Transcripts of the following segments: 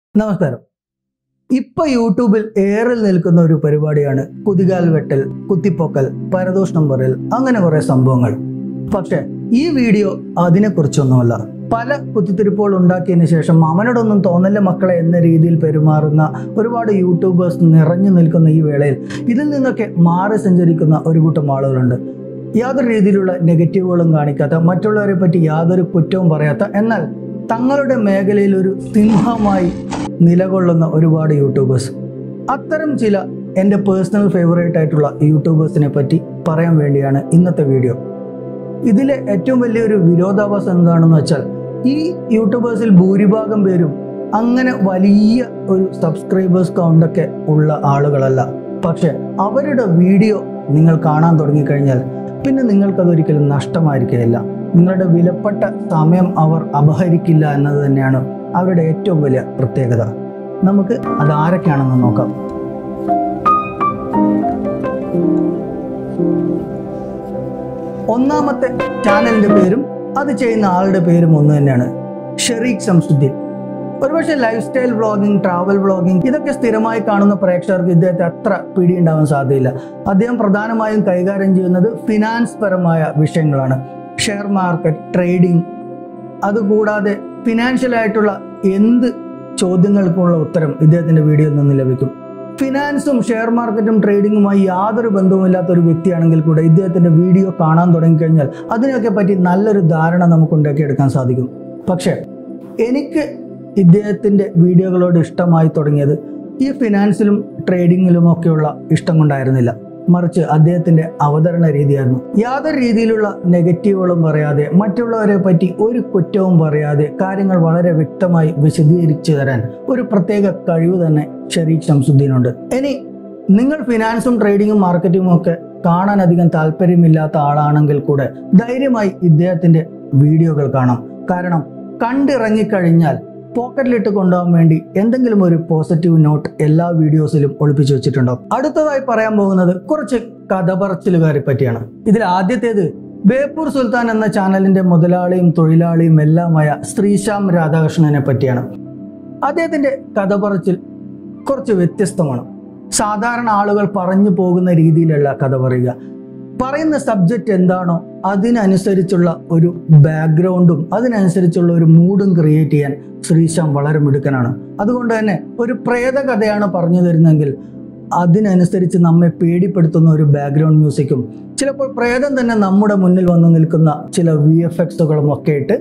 നമസ്കാരം ഇപ്പൊ യൂട്യൂബിൽ ഏറെ നിൽക്കുന്ന ഒരു പരിപാടിയാണ് കുതികാൽ വെട്ടൽ കുത്തിപ്പൊക്കൽ പരദോഷണം പറയൽ അങ്ങനെ കുറെ സംഭവങ്ങൾ പക്ഷെ ഈ വീഡിയോ അതിനെക്കുറിച്ചൊന്നുമല്ല പല കുത്തിത്തിരിപ്പുകൾ ഉണ്ടാക്കിയതിന് ശേഷം അവനോടൊന്നും തോന്നല്ല മക്കളെ എന്ന രീതിയിൽ പെരുമാറുന്ന ഒരുപാട് യൂട്യൂബേഴ്സ് നിറഞ്ഞു നിൽക്കുന്ന ഈ വേളയിൽ ഇതിൽ നിന്നൊക്കെ മാറി സഞ്ചരിക്കുന്ന ഒരു കൂട്ടം ആളുകളുണ്ട് യാതൊരു രീതിയിലുള്ള നെഗറ്റീവുകളും കാണിക്കാത്ത മറ്റുള്ളവരെ പറ്റി യാതൊരു കുറ്റവും പറയാത്ത എന്നാൽ തങ്ങളുടെ മേഖലയിൽ ഒരു സിംഹമായി നിലകൊള്ളുന്ന ഒരുപാട് യൂട്യൂബേഴ്സ് അത്തരം ചില എൻ്റെ പേഴ്സണൽ ഫേവറേറ്റ് ആയിട്ടുള്ള യൂട്യൂബേഴ്സിനെ പറ്റി പറയാൻ വേണ്ടിയാണ് ഇന്നത്തെ വീഡിയോ ഇതിലെ ഏറ്റവും വലിയൊരു വിരോധാഭാസം എന്താണെന്ന് വെച്ചാൽ ഈ യൂട്യൂബേഴ്സിൽ ഭൂരിഭാഗം പേരും അങ്ങനെ വലിയ ഒരു സബ്സ്ക്രൈബേഴ്സ് കൗണ്ടൊക്കെ ഉള്ള ആളുകളല്ല പക്ഷെ അവരുടെ വീഡിയോ നിങ്ങൾ കാണാൻ തുടങ്ങിക്കഴിഞ്ഞാൽ പിന്നെ നിങ്ങൾക്കതൊരിക്കലും നഷ്ടമായിരിക്കുകയില്ല നിങ്ങളുടെ വിലപ്പെട്ട സമയം അവർ അപഹരിക്കില്ല എന്നത് തന്നെയാണ് അവരുടെ ഏറ്റവും വലിയ പ്രത്യേകത നമുക്ക് അത് ആരൊക്കെയാണെന്ന് നോക്കാം ഒന്നാമത്തെ ചാനലിന്റെ പേരും അത് ചെയ്യുന്ന ആളുടെ പേരും ഒന്ന് തന്നെയാണ് ഷെറീഖ് ശംസുദ്ദീൻ ഒരുപക്ഷെ life style vlogging travel vlogging ഇതൊക്കെ സ്ഥിരമായി കാണുന്ന പ്രേക്ഷകർക്ക് ഇദ്ദേഹത്തെ അത്ര പിടിയുണ്ടാവാൻ സാധ്യതയില്ല അദ്ദേഹം പ്രധാനമായും കൈകാര്യം ചെയ്യുന്നത് ഫിനാൻസ് പരമായ വിഷയങ്ങളാണ് ഷെയർ മാർക്കറ്റ് ട്രേഡിംഗ് അതുകൂടാതെ ഫിനാൻഷ്യൽ ആയിട്ടുള്ള എന്ത് ചോദ്യങ്ങൾക്കുള്ള ഉത്തരം ഇദ്ദേഹത്തിന്റെ വീഡിയോയിൽ നിന്ന് ലഭിക്കും ഫിനാൻസും ഷെയർ മാർക്കറ്റും ട്രേഡിങ്ങുമായി യാതൊരു ബന്ധവുമില്ലാത്ത ഒരു വ്യക്തിയാണെങ്കിൽ കൂടെ ഇദ്ദേഹത്തിന്റെ വീഡിയോ കാണാൻ തുടങ്ങിക്കഴിഞ്ഞാൽ അതിനെയൊക്കെ പറ്റി നല്ലൊരു ധാരണ നമുക്ക് ഉണ്ടാക്കിയെടുക്കാൻ സാധിക്കും പക്ഷേ എനിക്ക് ഇദ്ദേഹത്തിന്റെ വീഡിയോകളോട് ഇഷ്ടമായി തുടങ്ങിയത് ഈ ഫിനാൻസിലും ട്രേഡിങ്ങിലും ഒക്കെയുള്ള ഇഷ്ടം കൊണ്ടായിരുന്നില്ല മറിച്ച് അദ്ദേഹത്തിന്റെ അവതരണ രീതിയായിരുന്നു യാതൊരു രീതിയിലുള്ള നെഗറ്റീവുകളും പറയാതെ മറ്റുള്ളവരെ പറ്റി ഒരു കുറ്റവും പറയാതെ കാര്യങ്ങൾ വളരെ വ്യക്തമായി വിശദീകരിച്ചു തരാൻ ഒരു പ്രത്യേക കഴിവ് തന്നെ ഷെരീഖ് ഷംസുദ്ദീനുണ്ട് ഇനി നിങ്ങൾ ഫിനാൻസും ട്രേഡിങ്ങും മാർക്കറ്റിങ്ങും ഒക്കെ കാണാൻ അധികം താല്പര്യമില്ലാത്ത ആളാണെങ്കിൽ കൂടെ ധൈര്യമായി ഇദ്ദേഹത്തിന്റെ വീഡിയോകൾ കാണാം കാരണം കണ്ടിറങ്ങിക്കഴിഞ്ഞാൽ പോക്കറ്റിലിട്ട് കൊണ്ടുപോകാൻ വേണ്ടി എന്തെങ്കിലും ഒരു പോസിറ്റീവ് നോട്ട് എല്ലാ വീഡിയോസിലും ഒളിപ്പിച്ചു വെച്ചിട്ടുണ്ടാവും അടുത്തതായി പറയാൻ പോകുന്നത് കുറച്ച് കഥ പറച്ചിലുകാരെ പറ്റിയാണ് ഇതിൽ ആദ്യത്തേത് ബേപ്പൂർ സുൽത്താൻ എന്ന ചാനലിന്റെ മുതലാളിയും തൊഴിലാളിയും എല്ലാമായ ശ്രീശാം രാധാകൃഷ്ണനെ പറ്റിയാണ് അദ്ദേഹത്തിന്റെ കഥ പറച്ചിൽ കുറച്ച് വ്യത്യസ്തമാണ് സാധാരണ ആളുകൾ പറഞ്ഞു പോകുന്ന രീതിയിലല്ല കഥ പറയുക പറയുന്ന സബ്ജക്റ്റ് എന്താണോ അതിനനുസരിച്ചുള്ള ഒരു ബാക്ക്ഗ്രൗണ്ടും അതിനനുസരിച്ചുള്ള ഒരു മൂഡും ക്രിയേറ്റ് ചെയ്യാൻ ശ്രീശാം വളരെ മിടുക്കനാണ് അതുകൊണ്ട് തന്നെ ഒരു പ്രേത കഥയാണ് പറഞ്ഞു തരുന്നെങ്കിൽ അതിനനുസരിച്ച് നമ്മെ പേടിപ്പെടുത്തുന്ന ഒരു ബാക്ക്ഗ്രൗണ്ട് മ്യൂസിക്കും ചിലപ്പോൾ പ്രേതം തന്നെ നമ്മുടെ മുന്നിൽ വന്ന് നിൽക്കുന്ന ചില വി എഫ് എക്സുകളും ഒക്കെ ഇട്ട്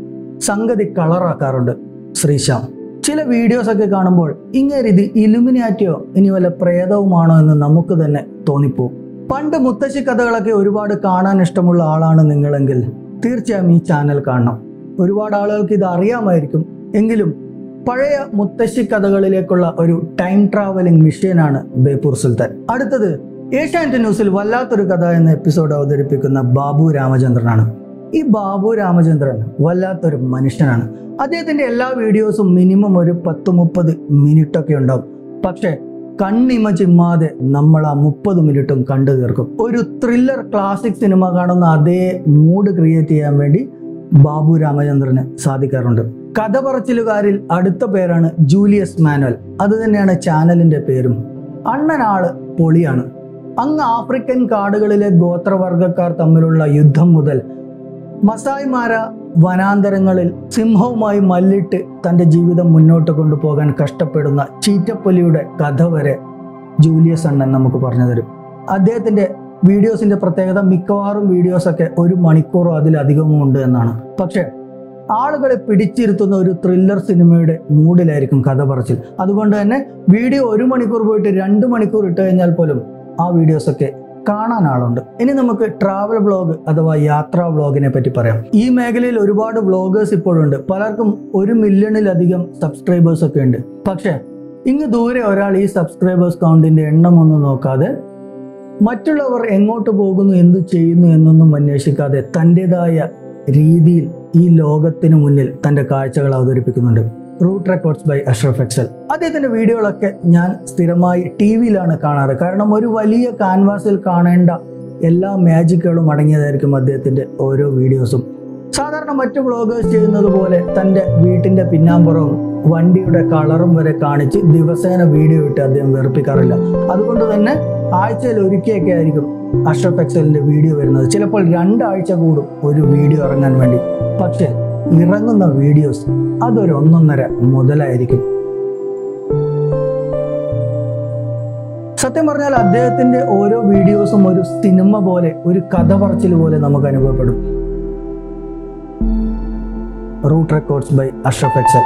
സംഗതി കളറാക്കാറുണ്ട് ശ്രീശാം ചില വീഡിയോസ് ഒക്കെ കാണുമ്പോൾ ഇങ്ങനെ ഇത് ഇലുമിനാറ്റിയോ ഇനി വല്ല പ്രേതവുമാണോ എന്ന് നമുക്ക് തന്നെ തോന്നിപ്പോവും പണ്ട് മുത്തശ്ശി കഥകളൊക്കെ ഒരുപാട് കാണാൻ ഇഷ്ടമുള്ള ആളാണ് നിങ്ങളെങ്കിൽ തീർച്ചയായും ഈ ചാനൽ കാണണം ഒരുപാട് ആളുകൾക്ക് ഇത് അറിയാമായിരിക്കും എങ്കിലും പഴയ മുത്തശ്ശി കഥകളിലേക്കുള്ള ഒരു ടൈം ട്രാവലിംഗ് മിഷനാണ് ബേപ്പൂർ സുൽത്താൻ അടുത്തത് ഏഷ്യാനെറ്റ് ന്യൂസിൽ വല്ലാത്തൊരു കഥ എന്ന എപ്പിസോഡ് അവതരിപ്പിക്കുന്ന ബാബു രാമചന്ദ്രനാണ് ഈ ബാബു രാമചന്ദ്രൻ വല്ലാത്തൊരു മനുഷ്യനാണ് അദ്ദേഹത്തിന്റെ എല്ലാ വീഡിയോസും മിനിമം ഒരു പത്ത് മുപ്പത് മിനിറ്റ് ഒക്കെ ഉണ്ടാവും പക്ഷേ കണ്ണിമ ചിമ്മാതെ നമ്മൾ ആ മുപ്പത് മിനിറ്റും കണ്ടു തീർക്കും ഒരു ത്രില്ലർ ക്ലാസിക് സിനിമ കാണുന്ന അതേ മൂഡ് ക്രിയേറ്റ് ചെയ്യാൻ വേണ്ടി ബാബു രാമചന്ദ്രന് സാധിക്കാറുണ്ട് കഥ പറച്ചിലുകാരിൽ അടുത്ത പേരാണ് ജൂലിയസ് മാനുവൽ അത് തന്നെയാണ് ചാനലിന്റെ പേരും അണ്ണനാള് പൊളിയാണ് അങ്ങ് ആഫ്രിക്കൻ കാടുകളിലെ ഗോത്രവർഗക്കാർ തമ്മിലുള്ള യുദ്ധം മുതൽ മസായ്മാര വനാന്തരങ്ങളിൽ സിംഹവുമായി മല്ലിട്ട് തൻ്റെ ജീവിതം മുന്നോട്ട് കൊണ്ടുപോകാൻ കഷ്ടപ്പെടുന്ന ചീറ്റപ്പൊലിയുടെ കഥ വരെ ജൂലിയസ് അണ്ണൻ നമുക്ക് പറഞ്ഞു തരും അദ്ദേഹത്തിൻ്റെ വീഡിയോസിൻ്റെ പ്രത്യേകത മിക്കവാറും വീഡിയോസൊക്കെ ഒരു മണിക്കൂറോ അതിലധികമോ ഉണ്ട് എന്നാണ് പക്ഷേ ആളുകളെ പിടിച്ചിരുത്തുന്ന ഒരു ത്രില്ലർ സിനിമയുടെ മൂഡിലായിരിക്കും കഥ പറച്ചിൽ അതുകൊണ്ട് തന്നെ വീഡിയോ ഒരു മണിക്കൂർ പോയിട്ട് രണ്ട് മണിക്കൂർ ഇട്ട് കഴിഞ്ഞാൽ പോലും ആ വീഡിയോസൊക്കെ കാണാൻ ആളുണ്ട് ഇനി നമുക്ക് ട്രാവൽ വ്ളോഗ് അഥവാ യാത്രാ വ്ളോഗിനെ പറ്റി പറയാം ഈ മേഖലയിൽ ഒരുപാട് വ്ളോഗേഴ്സ് ഇപ്പോഴുണ്ട് പലർക്കും ഒരു മില്യണിലധികം സബ്സ്ക്രൈബേഴ്സ് ഒക്കെ ഉണ്ട് പക്ഷേ ഇങ്ങ് ദൂരെ ഒരാൾ ഈ സബ്സ്ക്രൈബേഴ്സ് കൗണ്ടിന്റെ എണ്ണം ഒന്നും നോക്കാതെ മറ്റുള്ളവർ എങ്ങോട്ട് പോകുന്നു എന്ത് ചെയ്യുന്നു എന്നൊന്നും അന്വേഷിക്കാതെ തൻ്റെതായ രീതിയിൽ ഈ ലോകത്തിന് മുന്നിൽ തൻ്റെ കാഴ്ചകൾ അവതരിപ്പിക്കുന്നുണ്ട് route records by Ashraf excel അദ്ദേഹത്തിൻ്റെ വീഡിയോകളൊക്കെ ഞാൻ സ്ഥിരമായി ടി വിയിലാണ് കാണാറ് കാരണം ഒരു വലിയ കാൻവാസിൽ കാണേണ്ട എല്ലാ മാജിക്കുകളും അടങ്ങിയതായിരിക്കും അദ്ദേഹത്തിൻ്റെ ഓരോ വീഡിയോസും സാധാരണ മറ്റു വ്ളോഗേഴ്സ് ചെയ്യുന്നത് പോലെ തൻ്റെ വീട്ടിൻ്റെ പിന്നാമ്പുറവും വണ്ടിയുടെ കളറും വരെ കാണിച്ച് ദിവസേന വീഡിയോ ഇട്ട് അദ്ദേഹം വെറുപ്പിക്കാറില്ല അതുകൊണ്ട് തന്നെ ആഴ്ചയിൽ ഒരിക്കലൊക്കെ ആയിരിക്കും അഷ്റഫ് എക്സലിന്റെ വീഡിയോ വരുന്നത് ചിലപ്പോൾ രണ്ടാഴ്ച കൂടും ഒരു വീഡിയോ ഇറങ്ങാൻ വേണ്ടി പക്ഷെ ഇറങ്ങുന്ന വീഡിയോസ് അതൊരു ഒന്നൊന്നര മുതലായിരിക്കും സത്യം പറഞ്ഞാൽ അദ്ദേഹത്തിന്റെ ഓരോ വീഡിയോസും ഒരു സിനിമ പോലെ ഒരു കഥ പറച്ചിൽ പോലെ നമുക്ക് അനുഭവപ്പെടും route records by Ashraf Excel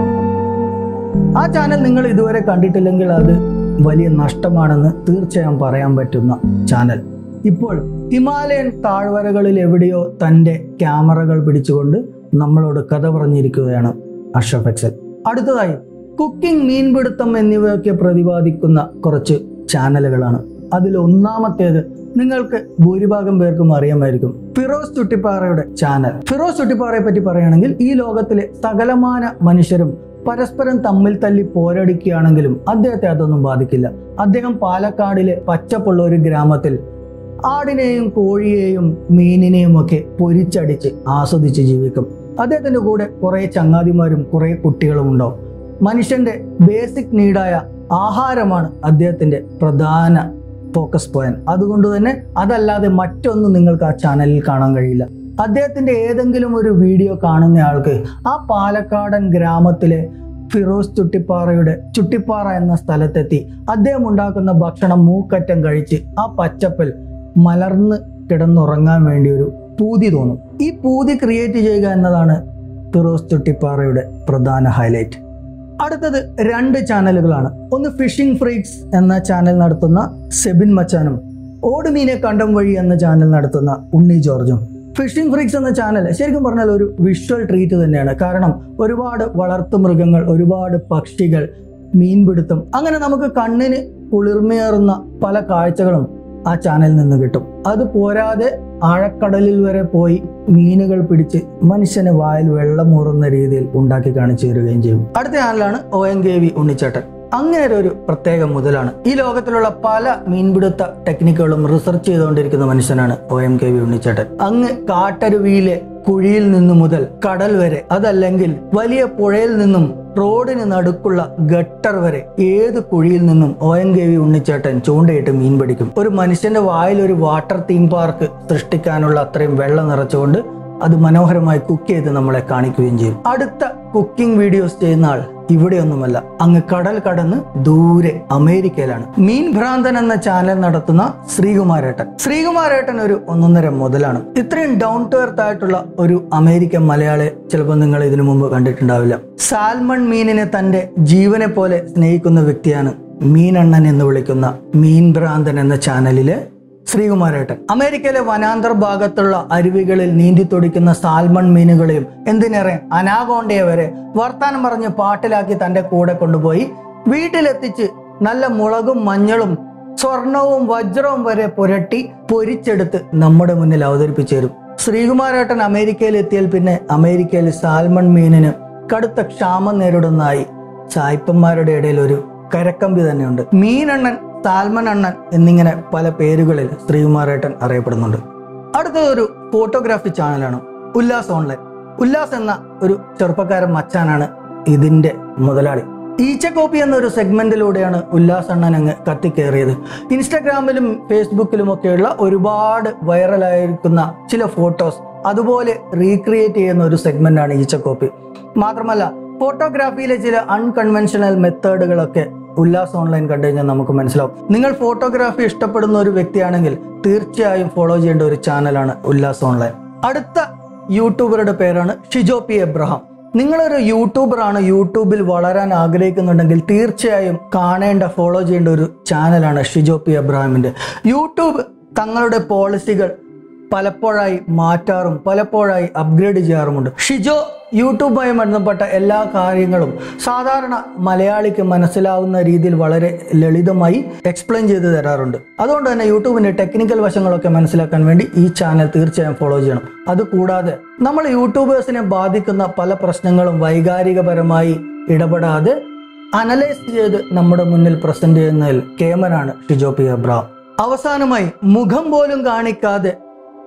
ആ ചാനൽ നിങ്ങൾ ഇതുവരെ കണ്ടിട്ടില്ലെങ്കിൽ അത് വലിയ നഷ്ടമാണെന്ന് തീർച്ചയായും പറയാൻ പറ്റുന്ന ചാനൽ ഇപ്പോൾ ഹിമാലയൻ താഴ്വരകളിൽ എവിടെയോ തൻ്റെ ക്യാമറകൾ പിടിച്ചുകൊണ്ട് നമ്മളോട് കഥ പറഞ്ഞിരിക്കുകയാണ് അഷ്റഫ് എക്സൽ അടുത്തതായി കുക്കിംഗ് മീൻപിടുത്തം എന്നിവയൊക്കെ പ്രതിപാദിക്കുന്ന കുറച്ച് ചാനലുകളാണ് അതിൽ ഒന്നാമത്തേത് നിങ്ങൾക്ക് ഭൂരിഭാഗം പേർക്കും അറിയാമായിരിക്കും ഫിറോസ് ചുട്ടിപ്പാറയുടെ ചാനൽ ഫിറോസ് ചുട്ടിപ്പാറയെ പറ്റി പറയുകയാണെങ്കിൽ ഈ ലോകത്തിലെ സകലമാന മനുഷ്യരും പരസ്പരം തമ്മിൽ തല്ലി പോരടിക്കുകയാണെങ്കിലും അദ്ദേഹത്തെ അതൊന്നും ബാധിക്കില്ല അദ്ദേഹം പാലക്കാടിലെ പച്ചപ്പുള്ള ഒരു ഗ്രാമത്തിൽ ആടിനെയും കോഴിയെയും മീനിനെയും ഒക്കെ പൊരിച്ചടിച്ച് ആസ്വദിച്ച് ജീവിക്കും അദ്ദേഹത്തിന്റെ കൂടെ കുറെ ചങ്ങാതിമാരും കുറെ കുട്ടികളും ഉണ്ടാവും മനുഷ്യന്റെ ബേസിക് നീഡായ ആഹാരമാണ് അദ്ദേഹത്തിന്റെ പ്രധാന ഫോക്കസ് പോയിന്റ് അതുകൊണ്ട് തന്നെ അതല്ലാതെ മറ്റൊന്നും നിങ്ങൾക്ക് ആ ചാനലിൽ കാണാൻ കഴിയില്ല അദ്ദേഹത്തിന്റെ ഏതെങ്കിലും ഒരു വീഡിയോ കാണുന്ന ആൾക്ക് ആ പാലക്കാടൻ ഗ്രാമത്തിലെ ഫിറോസ് ചുട്ടിപ്പാറയുടെ ചുട്ടിപ്പാറ എന്ന സ്ഥലത്തെത്തി അദ്ദേഹം ഉണ്ടാക്കുന്ന ഭക്ഷണം മൂക്കറ്റം കഴിച്ച് ആ പച്ചപ്പിൽ മലർന്ന് കിടന്നുറങ്ങാൻ വേണ്ടി ഒരു പൂതി തോന്നും ഈ പൂതി ക്രിയേറ്റ് ചെയ്യുക എന്നതാണ് ഫിറോസ് ചുട്ടിപ്പാറയുടെ പ്രധാന ഹൈലൈറ്റ് അടുത്തത് രണ്ട് ചാനലുകളാണ് ഒന്ന് ഫിഷിംഗ് ഫ്രീക്സ് എന്ന ചാനൽ നടത്തുന്ന സെബിൻ മച്ചാനും ഓടുമീനെ കണ്ടം വഴി എന്ന ചാനൽ നടത്തുന്ന ഉണ്ണി ജോർജും ഫിഷിംഗ് ഫ്രീക്സ് എന്ന ചാനൽ ശരിക്കും പറഞ്ഞാൽ ഒരു വിഷ്വൽ ട്രീറ്റ് തന്നെയാണ് കാരണം ഒരുപാട് വളർത്തു മൃഗങ്ങൾ ഒരുപാട് പക്ഷികൾ മീൻപിടുത്തം അങ്ങനെ നമുക്ക് കണ്ണിന് കുളിർമയേറുന്ന പല കാഴ്ചകളും ആ ചാനലിൽ നിന്ന് കിട്ടും അത് പോരാതെ ആഴക്കടലിൽ വരെ പോയി മീനുകൾ പിടിച്ച് മനുഷ്യന് വായിൽ വെള്ളമൂറുന്ന രീതിയിൽ ഉണ്ടാക്കി കാണിച്ചു തരികയും ചെയ്യും അടുത്ത ചാനലാണ് O N K V Unnichettan അങ്ങേരെ ഒരു പ്രത്യേക മുതലാണ് ഈ ലോകത്തിലുള്ള പല മീൻപിടുത്ത ടെക്നിക്കുകളും റിസർച്ച് ചെയ്തുകൊണ്ടിരിക്കുന്ന മനുഷ്യനാണ് O M K V Unnichettan അങ്ങ് കാട്ടരുവിയിലെ കുഴിയിൽ നിന്നു മുതൽ കടൽ വരെ അതല്ലെങ്കിൽ വലിയ പുഴയിൽ നിന്നും റോഡിന് നടുക്കുള്ള ഗട്ടർ വരെ ഏത് കുഴിയിൽ നിന്നും O N K V Unnichettan ചൂണ്ടയിട്ട് മീൻ പിടിക്കും ഒരു മനുഷ്യന്റെ വായിൽ ഒരു വാട്ടർ തീം പാർക്ക് സൃഷ്ടിക്കാനുള്ള അത്രയും വെള്ളം നിറച്ചുകൊണ്ട് അത് മനോഹരമായി കുക്ക് ചെയ്ത് നമ്മളെ കാണിക്കുകയും ചെയ്യും അടുത്ത കുക്കിംഗ് വീഡിയോസ് ചെയ്യുന്ന ആൾ ഇവിടെയൊന്നുമല്ല അങ്ങ് കടൽ കടന്ന് ദൂരെ അമേരിക്കയിലാണ് മീൻ ഭ്രാന്തൻ എന്ന ചാനൽ നടത്തുന്ന ശ്രീകുമാരേട്ടൻ ശ്രീകുമാരേട്ടൻ ഒരു ഒന്നൊന്നര മുതലാണ് ഇത്രയും ഡൗൺ ടു എർത്ത് ആയിട്ടുള്ള ഒരു അമേരിക്കൻ മലയാളി ചിലപ്പോൾ നിങ്ങൾ ഇതിനു മുമ്പ് കണ്ടിട്ടുണ്ടാവില്ല സാൽമൺ മീനിനെ തന്റെ ജീവനെ പോലെ സ്നേഹിക്കുന്ന വ്യക്തിയാണ് മീനണ്ണൻ എന്ന് വിളിക്കുന്ന മീൻ ഭ്രാന്തൻ എന്ന ചാനലിലെ ശ്രീകുമാരേട്ടൻ അമേരിക്കയിലെ വനാന്തർ ഭാഗത്തുള്ള അരുവികളിൽ നീന്തി തുടിക്കുന്ന സാൽമൺ മീനുകളെയും എന്തിനേറെ അനാഗോണ്ടയെ വരെ വർത്താനം പറഞ്ഞ് പാട്ടിലാക്കി തന്റെ കൂടെ കൊണ്ടുപോയി വീട്ടിലെത്തിച്ച് നല്ല മുളകും മഞ്ഞളും സ്വർണവും വജ്രവും വരെ പുരട്ടി പൊരിച്ചെടുത്ത് നമ്മുടെ മുന്നിൽ അവതരിപ്പിച്ചു തരും ശ്രീകുമാരേട്ടൻ അമേരിക്കയിൽ എത്തിയാൽ പിന്നെ അമേരിക്കയിൽ സാൽമൺ മീനിന് കടുത്ത ക്ഷാമം നേരിടുന്നതായി സായിപ്പന്മാരുടെ ഇടയിൽ ഒരു കരക്കമ്പി തന്നെയുണ്ട് മീനണ്ണൻ സാൽമൺ അണ്ണൻ എന്നിങ്ങനെ പല പേരുകളിൽ ശ്രീകുമാരേട്ടൻ അറിയപ്പെടുന്നുണ്ട് അടുത്തത് ഒരു ഫോട്ടോഗ്രാഫി ചാനലാണ് ഉല്ലാസ് ഓൺലൈൻ ഉല്ലാസ് എന്ന ഒരു ചെറുപ്പക്കാരൻ മച്ചാനാണ് ഇതിന്റെ മുതലാളി ഈച്ചക്കോപ്പി എന്നൊരു സെഗ്മെന്റിലൂടെയാണ് ഉല്ലാസ് അണ്ണൻ അങ്ങ് കത്തിക്കേറിയത് ഇൻസ്റ്റാഗ്രാമിലും ഫേസ്ബുക്കിലും ഒക്കെയുള്ള ഒരുപാട് വൈറലായിരിക്കുന്ന ചില ഫോട്ടോസ് അതുപോലെ റീക്രിയേറ്റ് ചെയ്യുന്ന ഒരു സെഗ്മെന്റാണ് ഈച്ചക്കോപ്പി മാത്രമല്ല ഫോട്ടോഗ്രാഫിയിലെ ചില അൺകൺവെൻഷണൽ മെത്തേഡുകളൊക്കെ ഉല്ലാസ് ഓൺലൈൻ കണ്ടു കഴിഞ്ഞാൽ നമുക്ക് മനസ്സിലാവും നിങ്ങൾ ഫോട്ടോഗ്രാഫി ഇഷ്ടപ്പെടുന്ന ഒരു വ്യക്തിയാണെങ്കിൽ തീർച്ചയായും ഫോളോ ചെയ്യേണ്ട ഒരു ചാനലാണ് ഉല്ലാസ് ഓൺലൈൻ അടുത്ത യൂട്യൂബറുടെ പേരാണ് ഷിജോ പി എബ്രഹാം നിങ്ങളൊരു യൂട്യൂബറാണ് യൂട്യൂബിൽ വളരാൻ ആഗ്രഹിക്കുന്നുണ്ടെങ്കിൽ തീർച്ചയായും കാണേണ്ട ഫോളോ ചെയ്യേണ്ട ഒരു ചാനലാണ് ഷിജോ പി എബ്രഹാമിന്റെ യൂട്യൂബ് തങ്ങളുടെ പോളിസികൾ പലപ്പോഴായി മാറ്റാറും പലപ്പോഴായി അപ്ഗ്രേഡ് ചെയ്യാറുമുണ്ട് ഷിജോ യൂട്യൂബുമായി ബന്ധപ്പെട്ട എല്ലാ കാര്യങ്ങളും സാധാരണ മലയാളിക്ക് മനസ്സിലാവുന്ന രീതിയിൽ വളരെ ലളിതമായി എക്സ്പ്ലെയിൻ ചെയ്ത് തരാറുണ്ട് അതുകൊണ്ട് തന്നെ യൂട്യൂബിന്റെ ടെക്നിക്കൽ വശങ്ങളൊക്കെ മനസ്സിലാക്കാൻ വേണ്ടി ഈ ചാനൽ തീർച്ചയായും ഫോളോ ചെയ്യണം അതുകൂടാതെ നമ്മൾ യൂട്യൂബേഴ്സിനെ ബാധിക്കുന്ന പല പ്രശ്നങ്ങളും വൈകാരികപരമായി ഇടപെടാതെ അനലൈസ് ചെയ്ത് നമ്മുടെ മുന്നിൽ പ്രസന്റ് ചെയ്യുന്നതിൽ കേമനാണ് ഷിജോ പി അബ്രാം അവസാനമായി മുഖം പോലും കാണിക്കാതെ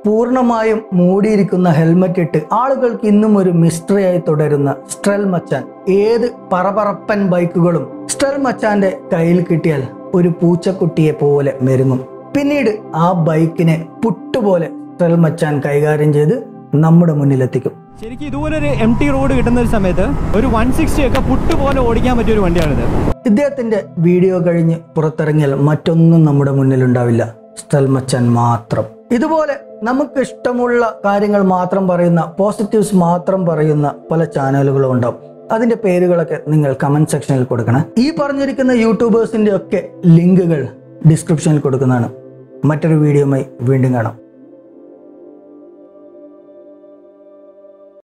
പൂർണ്ണമായും മൂടിയിരിക്കുന്ന ഹെൽമറ്റ് ഇട്ട് ആളുകൾക്ക് ഇന്നും ഒരു മിസ്റ്ററിയായി തുടരുന്ന സ്ട്രെൽ മച്ചാൻ ഏത് പറപറപ്പൻ ബൈക്കുകളും സ്ട്രെൽ മച്ചാന്റെ കയ്യിൽ കിട്ടിയാൽ ഒരു പൂച്ചക്കുട്ടിയെ പോലെ മെരുങ്ങും പിന്നീട് ആ ബൈക്കിനെ പുട്ടുപോലെ സ്ട്രെൽ മച്ചാൻ കൈകാര്യം ചെയ്ത് നമ്മുടെ മുന്നിലെത്തിക്കും ശരിക്കും ഇതുപോലെ ഒരു എം ടി റോഡ് കിട്ടുന്ന ഒരു സമയത്ത് ഒരു വൺ സിക്സ്റ്റി ഒക്കെ പുട്ട് പോലെ ഓടിക്കാൻ പറ്റിയ ഒരു വണ്ടിയാണിത് ഇദ്ദേഹത്തിന്റെ വീഡിയോ കഴിഞ്ഞ് പുറത്തിറങ്ങിയാൽ മറ്റൊന്നും നമ്മുടെ മുന്നിലുണ്ടാവില്ല സ്ട്രെൽ മച്ചാൻ മാത്രം ഇതുപോലെ നമുക്ക് ഇഷ്ടമുള്ള കാര്യങ്ങൾ മാത്രം പറയുന്ന പോസിറ്റീവ്സ് മാത്രം പറയുന്ന പല ചാനലുകളും ഉണ്ടാവും അതിന്റെ പേരുകളൊക്കെ നിങ്ങൾ കമന്റ് സെക്ഷനിൽ കൊടുക്കണം ഈ പറഞ്ഞിരിക്കുന്ന യൂട്യൂബേഴ്സിന്റെ ഒക്കെ ലിങ്കുകൾ ഡിസ്ക്രിപ്ഷനിൽ കൊടുക്കുന്നതാണ് മറ്റൊരു വീഡിയോയുമായി വീണ്ടും കാണാം